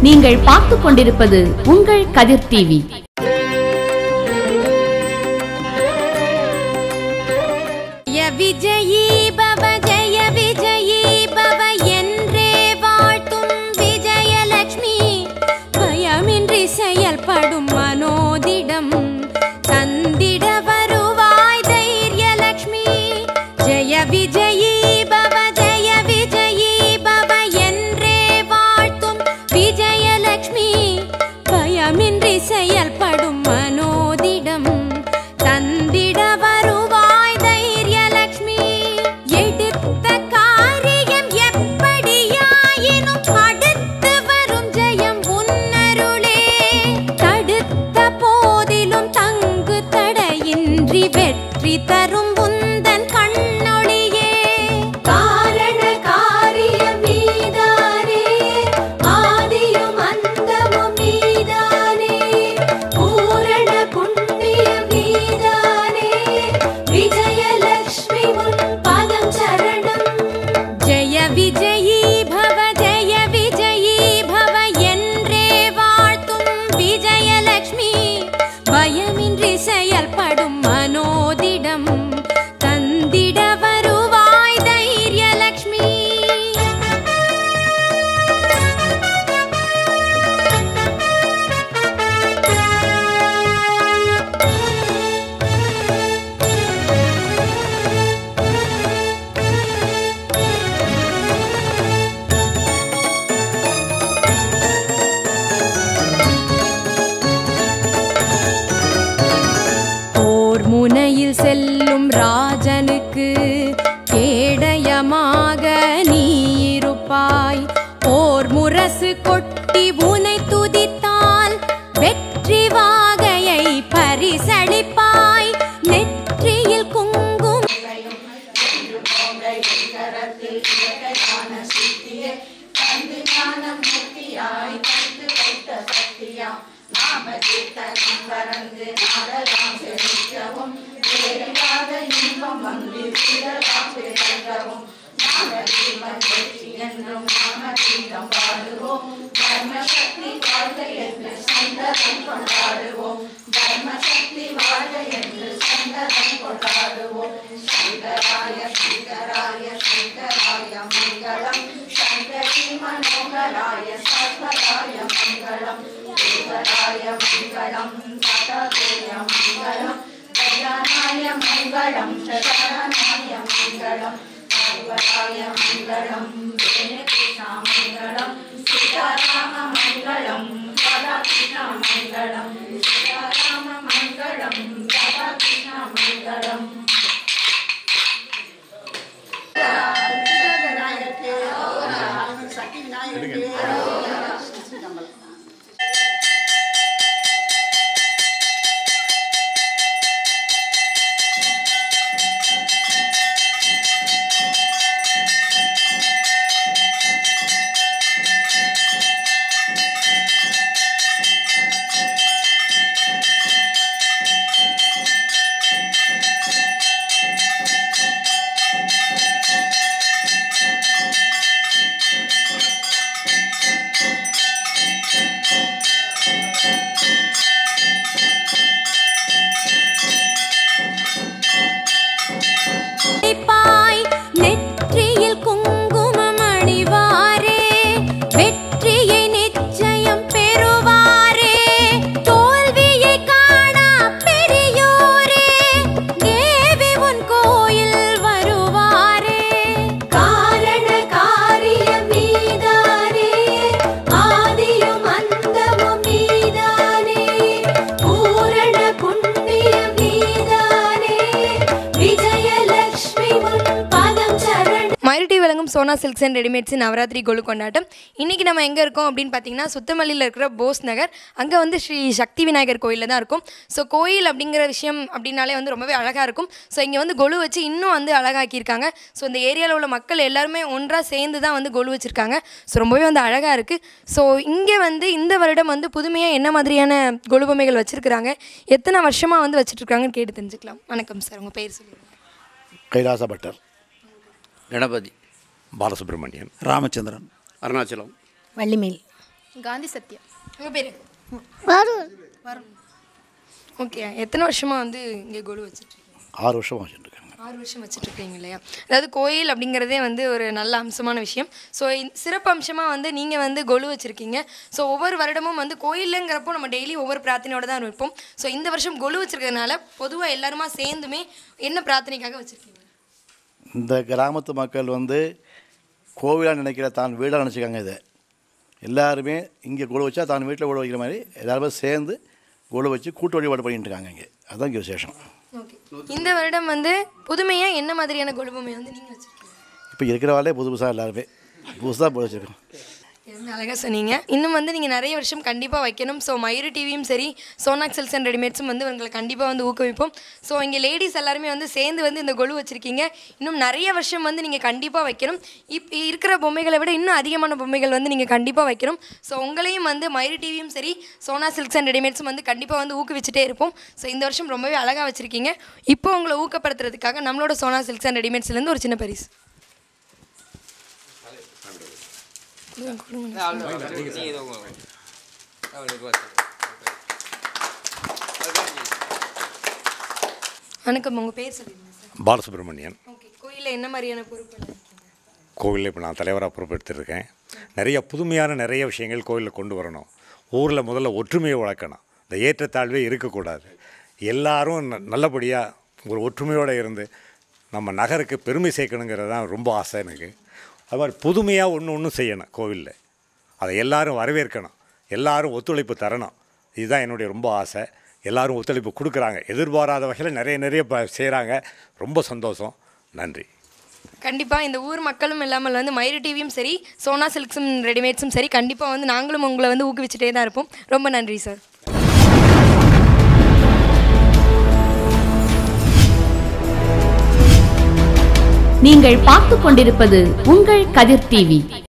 நீங்கள் பார்த்துக் கொண்டிருப்பது உங்கள் கதிர் டிவி ஜய விஜயீ பவ ஜய விஜயீ பவ என்றே வாழ்த்தும் விஜயலட்சுமி பயமின்றி செயல்படும் மனோதிடம் தந்திட வருவாய் தைரியலட்சுமி ஜய விஜயீ பவ ஜய விஜயீ பவ என்றே வாழ்த்தும் விஜயலட்சுமி பயமின்றி செயல்படும் மனோதிடம் தந்திட வருவாய் தைரியலட்சுமி எடுத்த காரியம் எப்படியாயினும் அடுத்து வரும் ஜெயம் உன்னருளே தடுத்த போதிலும் தங்கு தடையின்றி வெற்றி தரும் உந்தன் கண்ணொளியே காரண காரியம் நீதானே ஆதியும் அந்தமும் நீதானே பூரண புண்ணியம் நீதானே விஜயலக்ஷ்மி உன் பதம் சரணம் ஜெய விஜயீ பவ ஜெய விஜயீ பவ என்றே வாழ்த்தும் விஜயலக்ஷ்மி பயமின்றி செயல்படும் மனோதிடம் தந்திட வருவாய் தைரியலக்ஷ்மி போர் முனையில் செல்லும் ராஜனுக்கு கேடயமாக நீ இருப்பாய் போர் முரசு கொட்டி உனை துதித்தால் வெற்றி வாகையை பரிசளிப்பாய் நெற்றியில் குங்கும் பாய் நெற்றியில் குங்குமம் அணிவாரே வெற்றியை நிச்சயம் பெறுவாரே தோல்வியை காணா பெரியோரே தேவி உன் கோயில் வருவாரே காரண காரியம் நீதானே ஆதியும் அந்தமும் நீதானே பூரண புண்ணியம் நீதானே விஜயலக்ஷ்மி உன் பதம் சரணம் மயில்டி விளங்கும் Sona silks and readymades Navaratri Golu கொண்டாட்டம் இன்றைக்கி நம்ம எங்கே இருக்கோம் அப்படின்னு பார்த்தீங்கன்னா சுத்தமல்லியில் இருக்கிற போஸ் நகர் அங்கே வந்து ஸ்ரீ சக்தி விநாயகர் கோயிலில் தான் இருக்கும் ஸோ கோயில் அப்படிங்கிற விஷயம் அப்படின்னாலே வந்து ரொம்பவே அழகாக இருக்கும் ஸோ இங்கே வந்து கொலு வச்சு இன்னும் வந்து அழகாக்கியிருக்காங்க ஸோ இந்த ஏரியாவில் உள்ள மக்கள் எல்லாருமே ஒன்றாக சேர்ந்து தான் வந்து கொலு வச்சுருக்காங்க ஸோ ரொம்பவே வந்து அழகாக இருக்குது ஸோ இங்கே வந்து இந்த வருடம் வந்து புதுமையாக என்ன மாதிரியான கொலு பொம்மைகள் வச்சுருக்குறாங்க எத்தனை வருஷமாக வந்து வச்சுட்ருக்காங்கன்னு கேட்டு தெரிஞ்சுக்கலாம் வணக்கம் சார் உங்கள் பேர் சொல்லுங்கள் கைலாச பட்டர் கணபதி பாலசுப்ரமணியன் ராமச்சந்திரன் அருணாச்சலம் வள்ளிமேல் காந்தி சத்யா உங்கள் பேர் வரும் வரும் ஓகே எத்தனை வருஷமாக வந்து இங்கே கொலு வச்சுட்ருக்கீங்க ஆறு வருஷம் வச்சுருக்காங்க ஆறு வருஷம் வச்சுட்ருக்கீங்க இல்லையா அதாவது கோயில் அப்படிங்கிறதே வந்து ஒரு நல்ல அம்சமான விஷயம் ஸோ சிறப்பு அம்சமாக வந்து நீங்கள் வந்து கொலு வச்சுருக்கீங்க ஸோ ஒவ்வொரு வருடமும் வந்து கோயிலுங்கிறப்போ நம்ம டெய்லி ஒவ்வொரு பிரார்த்தனையோட தான் இருப்போம் ஸோ இந்த வருஷம் கொலு வச்சிருக்கிறதுனால பொதுவாக எல்லாருமா சேர்ந்துமே என்ன பிரார்த்தனைக்காக வச்சுருக்கீங்க இந்த கிராமத்து மக்கள் வந்து கோவிலாக நினைக்கிற தான் வீடாக நினச்சிக்காங்க இதை எல்லாருமே இங்கே குழு வச்சா தான் வீட்டில் குழு வைக்கிற மாதிரி எல்லாருமே சேர்ந்து குழு வச்சு கூட்டு வழிபாடு பண்ணிட்டு இருக்காங்க இங்கே அதுதான் இங்கே விசேஷம் ஓகே இந்த வருடம் வந்து புதுமையாக என்ன மாதிரியான கொலுபொம்மை வந்து நீங்கள் வச்சுருக்கீங்க இப்போ இருக்கிறவாளே புது புதுசாக எல்லாருமே புதுசாக போய் வச்சுருக்கோம் என்ன அழகாக சொன்னீங்க இன்னும் வந்து நீங்கள் நிறைய வருஷம் கண்டிப்பாக வைக்கணும் ஸோ மயூரி டிவியும் சரி சோனாக் செல்ஸ் அண்ட் ரெடிமேட்ஸும் வந்து உங்களை கண்டிப்பாக வந்து ஊக்குவிப்போம் ஸோ இங்கே லேடிஸ் எல்லாருமே வந்து சேர்ந்து வந்து இந்த கொலு வச்சுருக்கீங்க இன்னும் நிறைய வருஷம் வந்து நீங்கள் கண்டிப்பாக வைக்கணும் இப் இருக்கிற பொம்மைகளை விட இன்னும் அதிகமான பொம்மைகள் வந்து நீங்கள் கண்டிப்பாக வைக்கணும் ஸோ உங்களையும் வந்து மயூரி டிவியும் சரி சோனா சில்க்ஸ் அண்ட் ரெடிமேட்ஸும் வந்து கண்டிப்பாக வந்து ஊக்குவிச்சுட்டே இருப்போம் ஸோ இந்த வருஷம் ரொம்பவே அழகாக வச்சுருக்கீங்க இப்போ உங்களை ஊக்கப்படுத்துறதுக்காக நம்மளோட சோனா சில்க்ஸ் அண்ட் ரெடிமேட்ஸ்லேருந்து ஒரு சின்ன பரிசு வணக்கம் உங்கள் பேர் சொல்லுங்கள் சார் பாலசுப்ரமணியன் ஓகே கோயிலில் என்ன மாதிரியான பொறுப்பு கோவிலில் இப்போ நான் தலைவராக பொறுப்பெடுத்திருக்கேன் நிறைய புதுமையான நிறைய விஷயங்கள் கோவிலில் கொண்டு வரணும் ஊரில் முதல்ல ஒற்றுமையை வளர்க்கணும் இந்த ஏற்றத்தாழ்வே இருக்கக்கூடாது எல்லாரும் ந- நல்லபடியாக ஒரு ஒற்றுமையோடு இருந்து நம்ம நகருக்கு பெருமை சேர்க்கணுங்கிறது தான் ரொம்ப ஆசை எனக்கு அது மாதிரி புதுமையாக ஒன்று ஒன்று செய்யணும் கோவிலில் அதை எல்லாரும் வரவேற்கணும் எல்லாரும் ஒத்துழைப்பு தரணும் இதுதான் என்னுடைய ரொம்ப ஆசை எல்லாரும் ஒத்துழைப்பு கொடுக்குறாங்க எதிர்பாராத வகையில் நிறைய நிறைய ப செய்கிறாங்க ரொம்ப சந்தோஷம் நன்றி கண்டிப்பாக இந்த ஊர் மக்களும் இல்லாமல் வந்து மயிறு டிவியும் சரி சோனா சில்க்ஸும் ரெடிமேட்ஸும் சரி கண்டிப்பாக வந்து நாங்களும் உங்களை வந்து ஊக்குவிச்சுட்டே தான் இருப்போம் ரொம்ப நன்றி சார் நீங்கள் பார்த்துக் கொண்டிருப்பது உங்கள் கதிர் டிவி